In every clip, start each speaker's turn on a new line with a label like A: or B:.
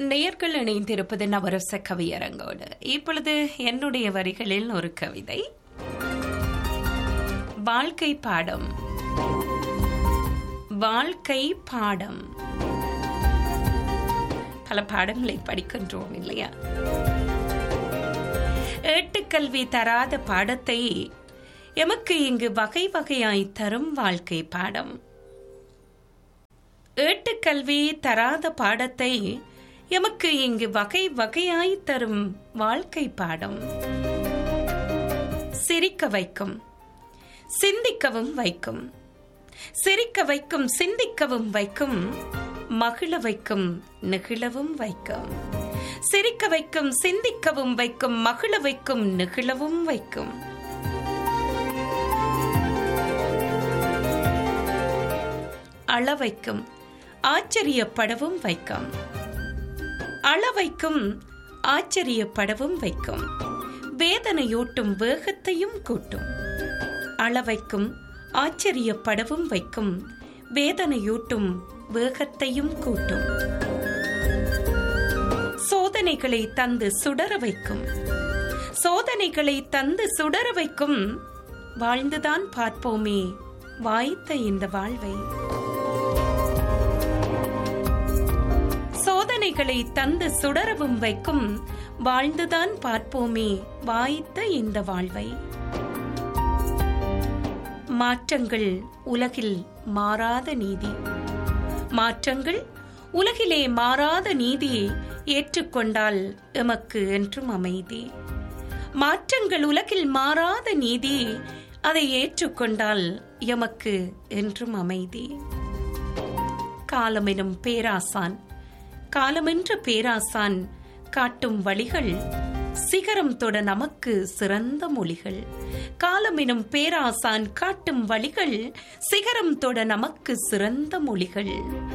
A: நேயர்கள் இணைந்திருப்பது நவரச கவியரங்கோடு இப்பொழுது என்னுடைய வரிகளில் ஒரு கவிதை வாழ்க்கை பாடம் வாழ்க்கை பாடம் பல பாடங்களை படிக்கின்றோம் இல்லையா ஏட்டுக்கல்வி தராத பாடத்தை எமக்கு இங்கு வகை வகையாய் தரும் வாழ்க்கை பாடம் ஏட்டுக்கல்வி தராத பாடத்தை எமக்கு இங்கு வகை வகையாய் தரும் வாழ்க்கை பாடம் சிரிக்க வைக்கும் சிந்திக்கவும் வைக்கும் சிரிக்க வைக்கும் சிந்திக்கவும் வைக்கும் மகிழ வைக்கும் நெகிழவும் வைக்கும் சிரிக்க வைக்கும் சிந்திக்கவும் வைக்கும் மகிழ வைக்கும் நெகிழவும் வைக்கும் அள வைக்கும் ஆச்சரியப்படவும் வைக்கும் அள வைக்கும் ஆச்சரியப்படவும் வைக்கும் வேதனையூட்டும் வேகத்தையும் கூட்டும் அளவைக்கும் ஆச்சரியப்படவும் வைக்கும் வேதனையூட்டும் வேகத்தையும் கூட்டும் சோதனைகளை தந்து சுடர வைக்கும் சோதனைகளை தந்து சுடர வைக்கும் வாழ்ந்துதான் பார்ப்போமே வாய்த்த இந்த வாழ்வை சோதனைகளை தந்து சுடரவும் வைக்கும் வாழ்ந்துதான் பார்ப்போமே வாய்த்த இந்த வாழ்வை மாற்றங்கள் உலகில் மாறாத நீதி மாற்றங்கள் உலகிலே மாறாத நீதியை ஏற்றுக்கொண்டால் எமக்கு என்றும் அமைதி மாற்றங்கள் உலகில் மாறாத நீதி அதை ஏற்றுக்கொண்டால் எமக்கு என்றும் அமைதி காலமெனும் பேராசான் காலமென்ற பேராசான் காட்டும் வழிகள் சிகரம் தொட நமக்கு சிறந்த மொழிகள் காலமெனும் பேராசான் காட்டும் வழிகள் சிகரம் தொட நமக்கு சிறந்த மொழிகள்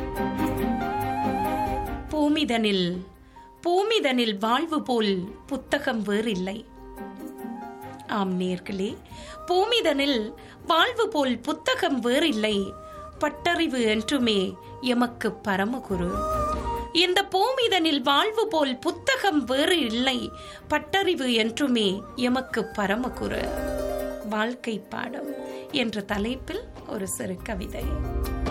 A: பூமிதனில் பூமிதனில் வாழ்வு போல் புத்தகம் வேறில்லை ஆம் நேர்களே பூமிதனில் வாழ்வு போல் புத்தகம் வேறில்லை பட்டறிவு என்றுமே எமக்கு பரமகுரு இந்த பூமிதனில் வாழ்வு போல் புத்தகம் வேறு இல்லை பட்டறிவு என்றுமே எமக்கு பரமகுரு வாழ்க்கை பாடம் என்ற தலைப்பில் ஒரு சிறு கவிதை